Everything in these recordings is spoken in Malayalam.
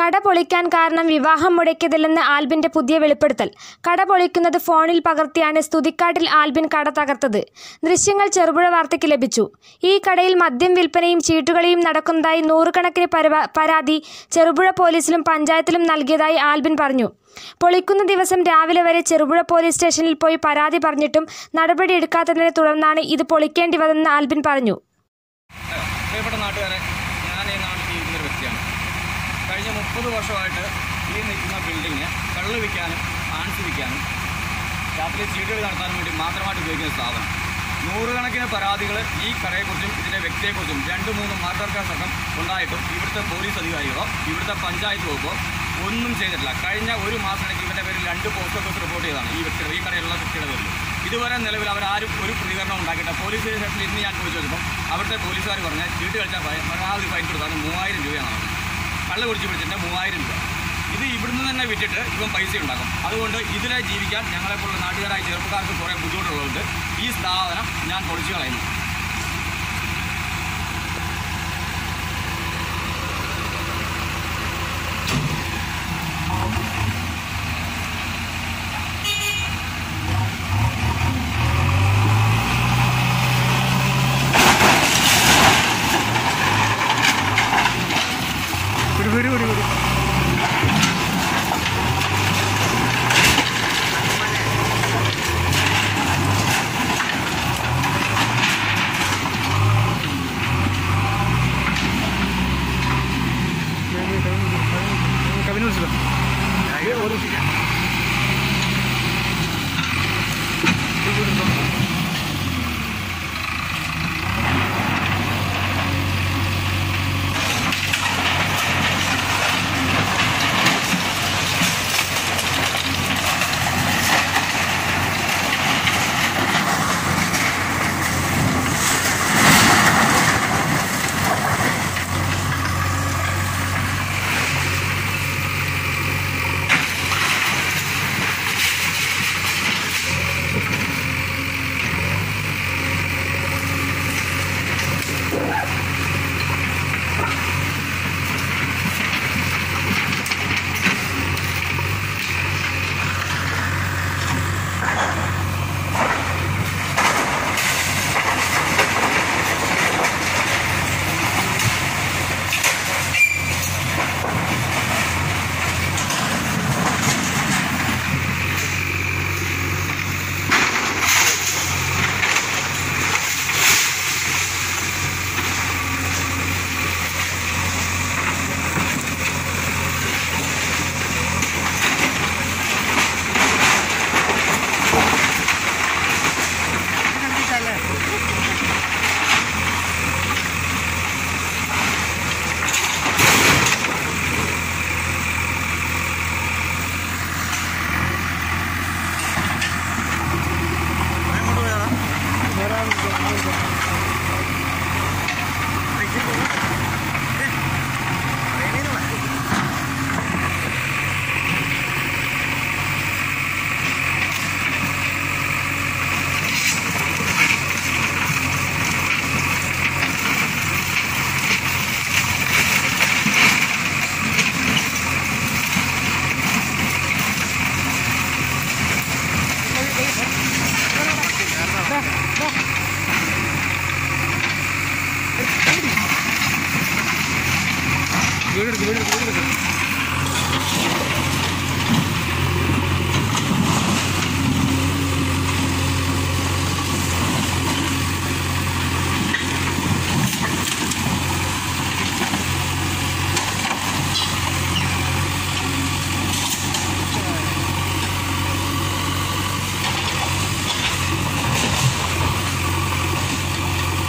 കട പൊളിക്കാൻ കാരണം വിവാഹം മുടക്കിയതില്ലെന്ന് ആൽബിന്റെ പുതിയ വെളിപ്പെടുത്തൽ കട പൊളിക്കുന്നത് ഫോണിൽ പകർത്തിയാണ് സ്തുതിക്കാട്ടിൽ ആൽബിൻ കട തകർത്തത് ദൃശ്യങ്ങൾ ചെറുപുഴ വാർത്തയ്ക്ക് ലഭിച്ചു ഈ കടയിൽ മദ്യം വിൽപ്പനയും ചീട്ടുകളിയും നടക്കുന്നതായി നൂറുകണക്കിന് പരവ- പരാതി ചെറുപുഴ പോലീസിലും പഞ്ചായത്തിലും നൽകിയതായി ആൽബിൻ പറഞ്ഞു പൊളിക്കുന്ന ദിവസം രാവിലെ വരെ ചെറുപുഴ പോലീസ് സ്റ്റേഷനിൽ പോയി പരാതി പറഞ്ഞിട്ടും നടപടിയെടുക്കാത്തതിനെ തുടർന്നാണ് ഇത് പൊളിക്കേണ്ടി വന്നതെന്ന് ആൽബിൻ പറഞ്ഞു പ്രിയപ്പെട്ട നാട്ടുകാരെ ഞാൻ ഈ നാട്ടിൽ ജീവിക്കുന്ന ഒരു വ്യക്തിയാണ് കഴിഞ്ഞ മുപ്പത് വർഷമായിട്ട് ഈ നിൽക്കുന്ന ബിൽഡിങ് കള്ള് വിൽക്കാനും ആൺസ് വിൽക്കാനും രാത്രി ചീട്ടുകൾ നടത്താനും വേണ്ടി മാത്രമായിട്ട് ഉപയോഗിക്കുന്ന സ്ഥാപനം നൂറുകണക്കിന് പരാതികൾ ഈ കടയെക്കുറിച്ചും ഇതിൻ്റെ വ്യക്തിയെക്കുറിച്ചും രണ്ട് മൂന്ന് മർഡർ കേസൊക്കെ ഉണ്ടായിട്ടും ഇവിടുത്തെ പോലീസ് അധികാരികളോ ഇവിടുത്തെ പഞ്ചായത്ത് വകുപ്പോ ഒന്നും ചെയ്തിട്ടില്ല കഴിഞ്ഞ ഒരു മാസത്തിനിടയ്ക്ക് ഇവരുടെ പേരിൽ രണ്ട് പോസ്റ്റ് ഓഫീസ് റിപ്പോർട്ട് ചെയ്തതാണ് ഈ വ്യക്തിയുടെ ഈ കടയിലുള്ള വ്യക്തിയുടെ പേരിൽ ഇതുവരെ നിലവിൽ അവരാരും ഒരു പ്രതികരണം ഉണ്ടാക്കിയില്ല പോലീസ് സ്റ്റേഷനിൽ ഇന്ന് ഞാൻ ചോദിച്ചു നോക്കുമ്പോൾ അവിടുത്തെ പോലീസുകാർ പറഞ്ഞാൽ ചീട്ട് കളിച്ചാൽ ഫൈൻ പരമാവധി ഫൈൻ കൊടുത്താൽ മൂവായിരം രൂപയാണ് പറഞ്ഞത്. കള്ള് കുടിച്ച് പിടിച്ചിട്ട് മൂവായിരം രൂപ ഇത് ഇവിടുന്ന് തന്നെ വിറ്റിട്ട് ഇവൻ പൈസ ഉണ്ടാക്കും അതുകൊണ്ട് ഇതിലെ ജീവിക്കാൻ ഞങ്ങളെപ്പോലുള്ള നാട്ടുകാരായ ചെറുപ്പക്കാർക്ക് കുറേ ബുദ്ധിമുട്ടുള്ളതുകൊണ്ട് ഈ സ്ഥാപനം ഞാൻ പൊളിച്ചു കളയുന്നു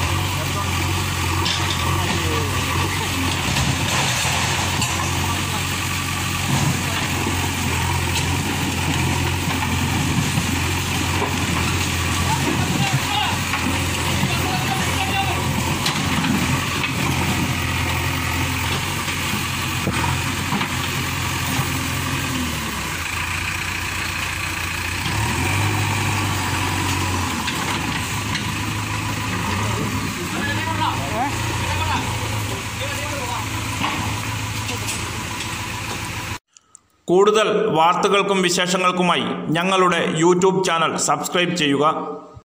ആ കൂടുതൽ വാർത്തകൾക്കും വിശേഷങ്ങൾക്കുമായി ഞങ്ങളുടെ യൂട്യൂബ് ചാനൽ സബ്സ്ക്രൈബ് ചെയ്യുക